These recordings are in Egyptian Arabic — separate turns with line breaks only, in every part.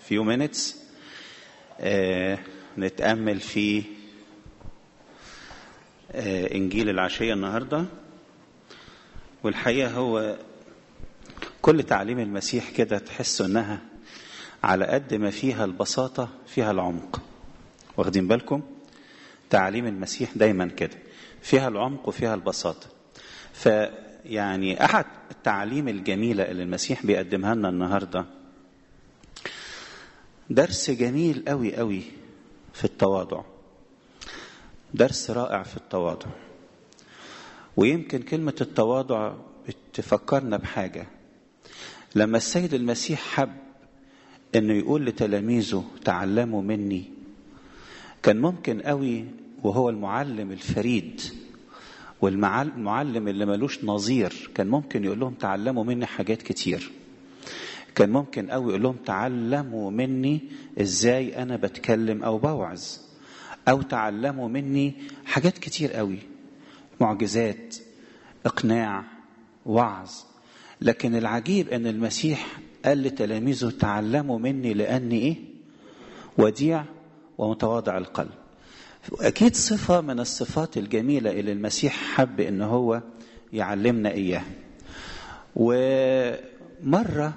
few minutes آه نتأمل في آه إنجيل العشية النهاردة والحقيقة هو كل تعليم المسيح كده تحس إنها على قد ما فيها البساطة فيها العمق واخدين بالكم تعليم المسيح دايما كده فيها العمق وفيها البساطة فيعني أحد التعليم الجميلة اللي المسيح بيقدمها لنا النهاردة درس جميل قوي قوي في التواضع درس رائع في التواضع ويمكن كلمة التواضع بتفكرنا بحاجة لما السيد المسيح حب انه يقول لتلاميذه تعلموا مني كان ممكن قوي وهو المعلم الفريد والمعلم اللي ملوش نظير كان ممكن يقول لهم تعلموا مني حاجات كتير كان ممكن قوي يقول لهم تعلموا مني ازاي انا بتكلم او بوعظ او تعلموا مني حاجات كتير قوي معجزات اقناع وعظ لكن العجيب ان المسيح قال لتلاميذه تعلموا مني لاني ايه وديع ومتواضع القلب اكيد صفه من الصفات الجميله اللي المسيح حب ان هو يعلمنا اياها ومره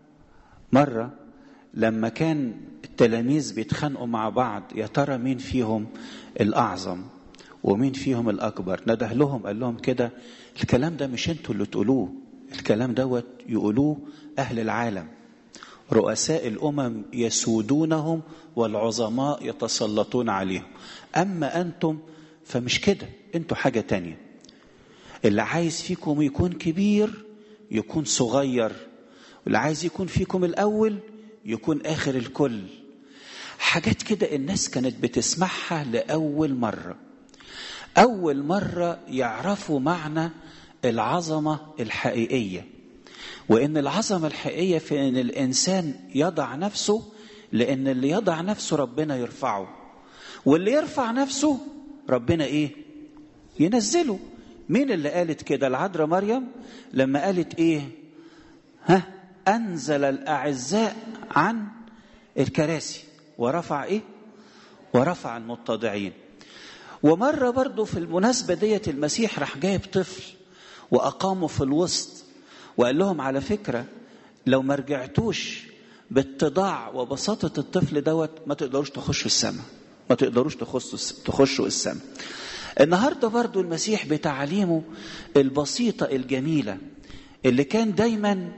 مره لما كان التلاميذ بيتخانقوا مع بعض يا ترى مين فيهم الاعظم ومين فيهم الاكبر نده لهم قال لهم كده الكلام ده مش انتوا اللي تقولوه الكلام دوت يقولوه اهل العالم رؤساء الامم يسودونهم والعظماء يتسلطون عليهم اما انتم فمش كده انتوا حاجه تانية اللي عايز فيكم يكون كبير يكون صغير واللي عايز يكون فيكم الاول يكون اخر الكل حاجات كده الناس كانت بتسمعها لاول مره اول مره يعرفوا معنى العظمه الحقيقيه وان العظمه الحقيقيه في ان الانسان يضع نفسه لان اللي يضع نفسه ربنا يرفعه واللي يرفع نفسه ربنا ايه ينزله مين اللي قالت كده العذراء مريم لما قالت ايه ها انزل الاعزاء عن الكراسي ورفع ايه ورفع المتضعين ومره برضه في المناسبه ديت المسيح راح جايب طفل واقامه في الوسط وقال لهم على فكره لو ما رجعتوش باتضاع وبساطه الطفل دوت ما تقدروش تخشوا السماء ما تقدروش تخشوا تخشوا السماء النهارده برضو المسيح بتعاليمه البسيطه الجميله اللي كان دايما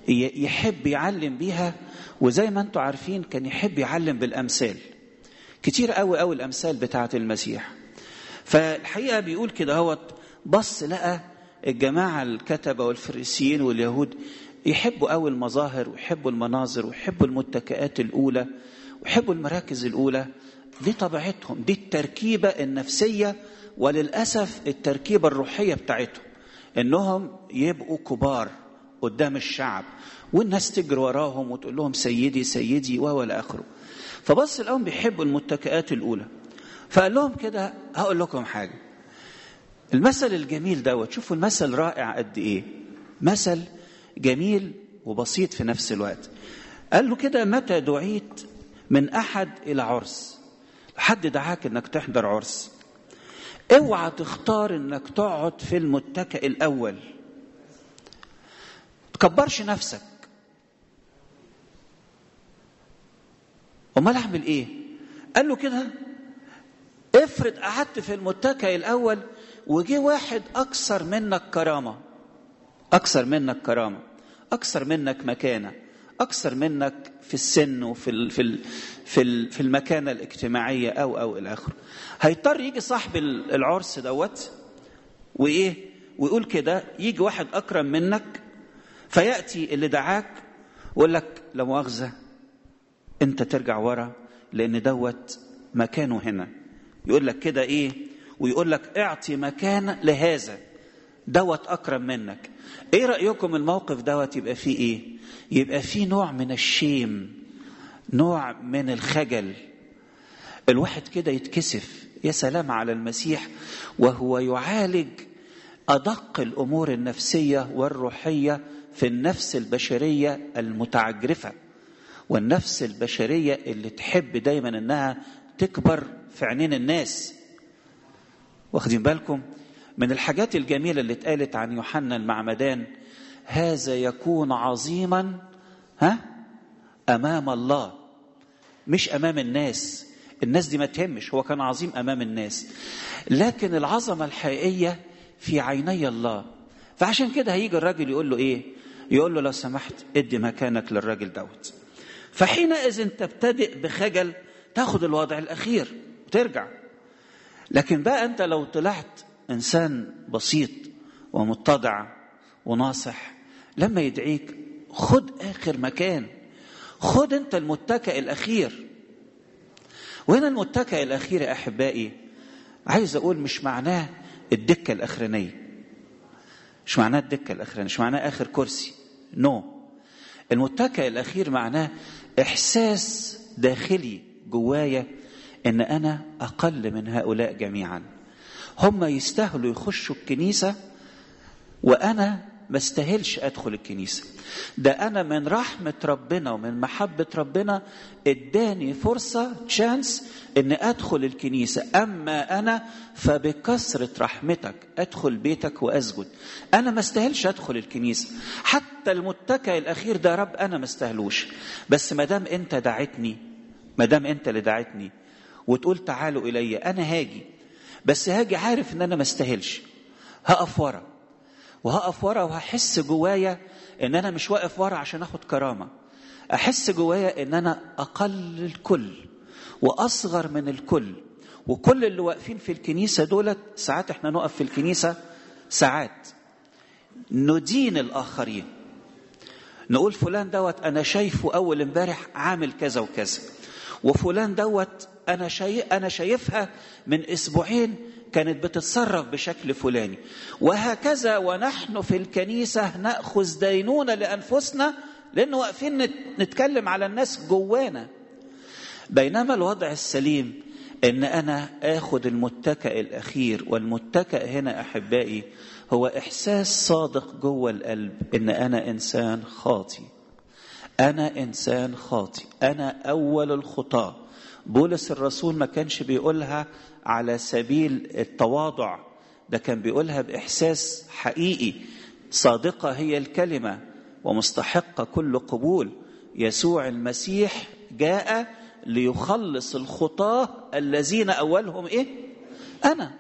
يحب يعلم بيها وزي ما انتم عارفين كان يحب يعلم بالامثال كتير قوي قوي الامثال بتاعه المسيح فالحقيقه بيقول كده هوت بص لقى الجماعه الكتبه والفريسيين واليهود يحبوا قوي المظاهر ويحبوا المناظر ويحبوا المتكئات الاولى ويحبوا المراكز الاولى دي طبيعتهم دي التركيبه النفسيه وللاسف التركيبه الروحيه بتاعتهم انهم يبقوا كبار قدام الشعب والناس تجري وراهم وتقول لهم سيدي سيدي والى اخره فبص لهم بيحبوا المتكئات الاولى فقال لهم كده هقول لكم حاجه المثل الجميل دوت شوفوا المثل رائع قد ايه مثل جميل وبسيط في نفس الوقت قال له كده متى دعيت من احد الى عرس حد دعاك انك تحضر عرس اوعى تختار انك تقعد في المتكئ الاول تكبرش نفسك امال اعمل ايه قال له كده افرض قعدت في المتكئ الاول وجي واحد اكثر منك كرامه اكثر منك كرامه اكثر منك مكانه اكثر منك في السن وفي ال في ال في ال في المكانه الاجتماعيه او او الى اخره هيضطر يجي صاحب العرس دوت وايه ويقول كده يجي واحد اكرم منك فياتي اللي دعاك ويقول لك لا مؤاخذه انت ترجع ورا لان دوت مكانه هنا يقول لك كده ايه ويقول لك اعطي مكان لهذا دوت اكرم منك ايه رايكم الموقف دوت يبقى فيه ايه يبقى فيه نوع من الشيم نوع من الخجل الواحد كده يتكسف يا سلام على المسيح وهو يعالج ادق الامور النفسيه والروحيه في النفس البشريه المتعجرفه والنفس البشرية اللي تحب دايما انها تكبر في عينين الناس واخدين بالكم من الحاجات الجميلة اللي اتقالت عن يوحنا المعمدان هذا يكون عظيما ها امام الله مش امام الناس الناس دي ما تهمش هو كان عظيم امام الناس لكن العظمه الحقيقيه في عيني الله فعشان كده هيجي الراجل يقول له ايه يقول له لو سمحت ادي مكانك للراجل دوت فحينئذ تبتدئ بخجل تاخد الوضع الاخير وترجع لكن بقى انت لو طلعت انسان بسيط ومتضع وناصح لما يدعيك خد اخر مكان خد انت المتكئ الاخير وهنا المتكئ الاخير يا احبائي عايز اقول مش معناه الدكه الاخرانيه مش معناه الدكه الاخرانيه مش معناه اخر كرسي نو no. المتكئ الاخير معناه احساس داخلي جوايا ان انا اقل من هؤلاء جميعا هم يستاهلوا يخشوا الكنيسه وانا ما استاهلش ادخل الكنيسه ده انا من رحمه ربنا ومن محبه ربنا اداني فرصه تشانس ان ادخل الكنيسه اما انا فبكثره رحمتك ادخل بيتك واسجد انا ما استاهلش ادخل الكنيسه حتى المتكئ الاخير ده رب انا ما استاهلوش بس ما دام انت دعيتني ما دام انت اللي دعيتني وتقول تعالوا الي انا هاجي بس هاجي عارف ان انا ما استاهلش هقف ورا وهقف ورا وهحس جوايا ان انا مش واقف ورا عشان اخد كرامه احس جوايا ان انا اقل الكل واصغر من الكل وكل اللي واقفين في الكنيسه دولت ساعات احنا نقف في الكنيسه ساعات ندين الاخرين نقول فلان دوت انا شايفه اول امبارح عامل كذا وكذا وفلان دوت انا شايف انا شايفها من اسبوعين كانت بتتصرف بشكل فلاني وهكذا ونحن في الكنيسة نأخذ دينونة لأنفسنا لأنه واقفين نتكلم على الناس جوانا بينما الوضع السليم ان انا اخد المتكئ الاخير والمتكئ هنا احبائي هو احساس صادق جوه القلب ان انا انسان خاطي انا انسان خاطي انا اول الخطاه بولس الرسول ما كانش بيقولها على سبيل التواضع ده كان بيقولها باحساس حقيقي صادقه هي الكلمه ومستحقه كل قبول يسوع المسيح جاء ليخلص الخطاه الذين اولهم ايه انا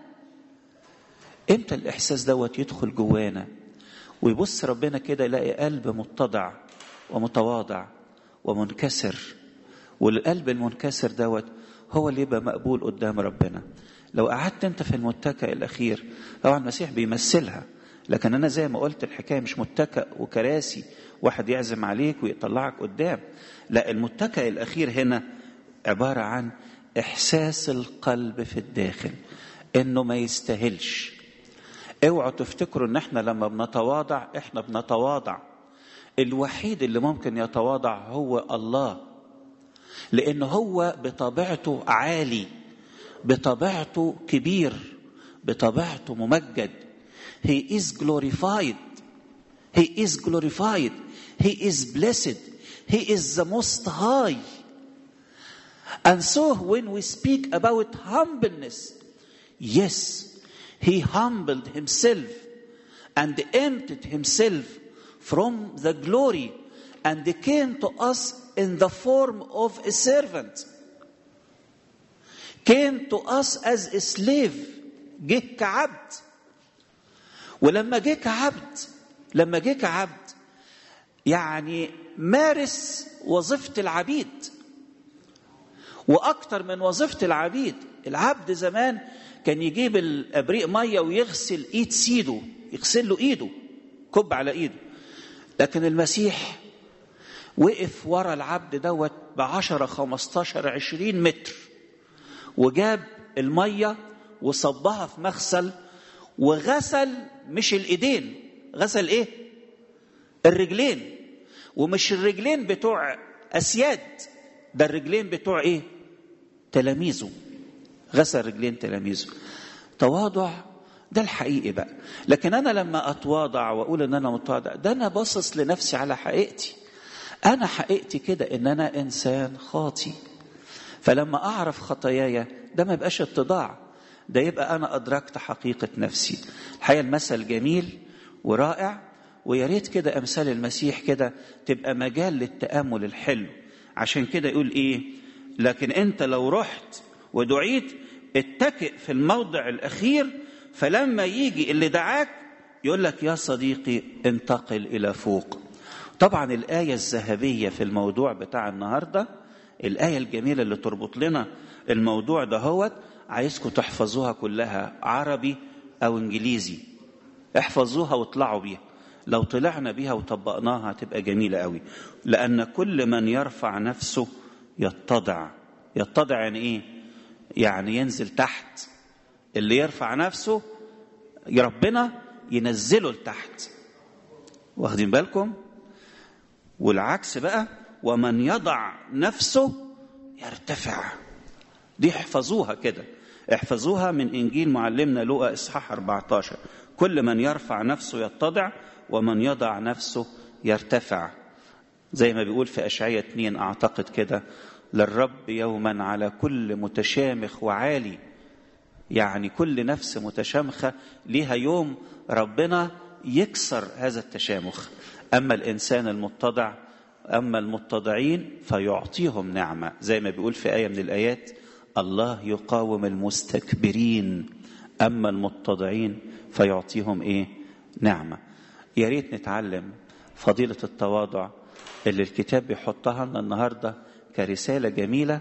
امتى الاحساس دوت يدخل جوانا ويبص ربنا كده يلاقي قلب متضع ومتواضع ومنكسر والقلب المنكسر دوت هو اللي يبقى مقبول قدام ربنا لو قعدت انت في المتكئ الاخير طبعا المسيح بيمثلها لكن انا زي ما قلت الحكايه مش متكئ وكراسي واحد يعزم عليك ويطلعك قدام لا المتكئ الاخير هنا عباره عن احساس القلب في الداخل انه ما يستاهلش اوعوا تفتكروا ان احنا لما بنتواضع احنا بنتواضع الوحيد اللي ممكن يتواضع هو الله لأنه هو بطبيعته عالي بطبيعته كبير بطبيعته ممجد He is glorified He is glorified He is blessed He is the most high And so when we speak about humbleness yes He humbled himself and emptied himself from the glory and came to us in the form of a servant came to us as a slave جه كعبد ولما جه كعبد لما جه كعبد يعني مارس وظيفة العبيد وأكتر من وظيفة العبيد العبد زمان كان يجيب الأبريق مية ويغسل إيد سيده يغسل له إيده كب على إيده لكن المسيح وقف ورا العبد دوت بعشرة خمستاشر عشرين متر وجاب المية وصبها في مغسل وغسل مش الايدين غسل ايه الرجلين ومش الرجلين بتوع اسياد ده الرجلين بتوع ايه تلاميذه غسل رجلين تلاميذه تواضع ده الحقيقي بقى لكن انا لما اتواضع واقول ان انا متواضع ده انا باصص لنفسي على حقيقتي انا حقيقتي كده ان انا انسان خاطي فلما اعرف خطاياي ده ما يبقاش اتضاع ده يبقى انا ادركت حقيقه نفسي الحقيقه المثل جميل ورائع ويا ريت كده امثال المسيح كده تبقى مجال للتامل الحلو عشان كده يقول ايه لكن انت لو رحت ودعيت اتكئ في الموضع الاخير فلما يجي اللي دعاك يقول لك يا صديقي انتقل الى فوق طبعا الايه الذهبيه في الموضوع بتاع النهارده الايه الجميله اللي تربط لنا الموضوع ده هوت عايزكم تحفظوها كلها عربي او انجليزي احفظوها واطلعوا بيها لو طلعنا بيها وطبقناها تبقى جميله قوي لان كل من يرفع نفسه يتضع يتضع يعني ايه يعني ينزل تحت اللي يرفع نفسه ربنا ينزله لتحت واخدين بالكم والعكس بقى ومن يضع نفسه يرتفع دي احفظوها كده احفظوها من انجيل معلمنا لوقا اصحاح 14 كل من يرفع نفسه يتضع ومن يضع نفسه يرتفع زي ما بيقول في اشعياء 2 اعتقد كده للرب يوما على كل متشامخ وعالي يعني كل نفس متشامخه ليها يوم ربنا يكسر هذا التشامخ اما الانسان المتضع اما المتضعين فيعطيهم نعمه زي ما بيقول في ايه من الايات الله يقاوم المستكبرين اما المتضعين فيعطيهم ايه نعمه يا ريت نتعلم فضيله التواضع اللي الكتاب بيحطها لنا النهارده كرساله جميله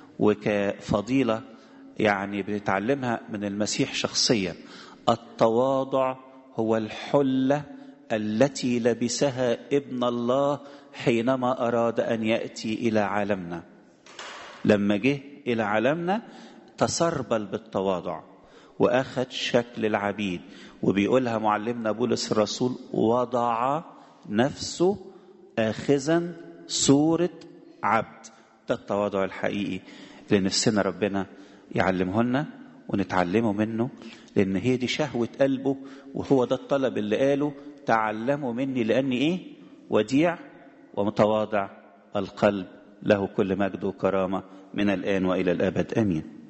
وكفضيله يعني بنتعلمها من المسيح شخصيا التواضع هو الحله التي لبسها ابن الله حينما اراد ان ياتي الى عالمنا لما جه الى عالمنا تسربل بالتواضع واخذ شكل العبيد وبيقولها معلمنا بولس الرسول وضع نفسه اخذا صوره عبد ده التواضع الحقيقي اللي نفسنا ربنا يعلمه لنا ونتعلمه منه لان هي دي شهوه قلبه وهو ده الطلب اللي قاله تعلموا مني لاني ايه وديع ومتواضع القلب له كل مجد وكرامه من الان والى الابد امين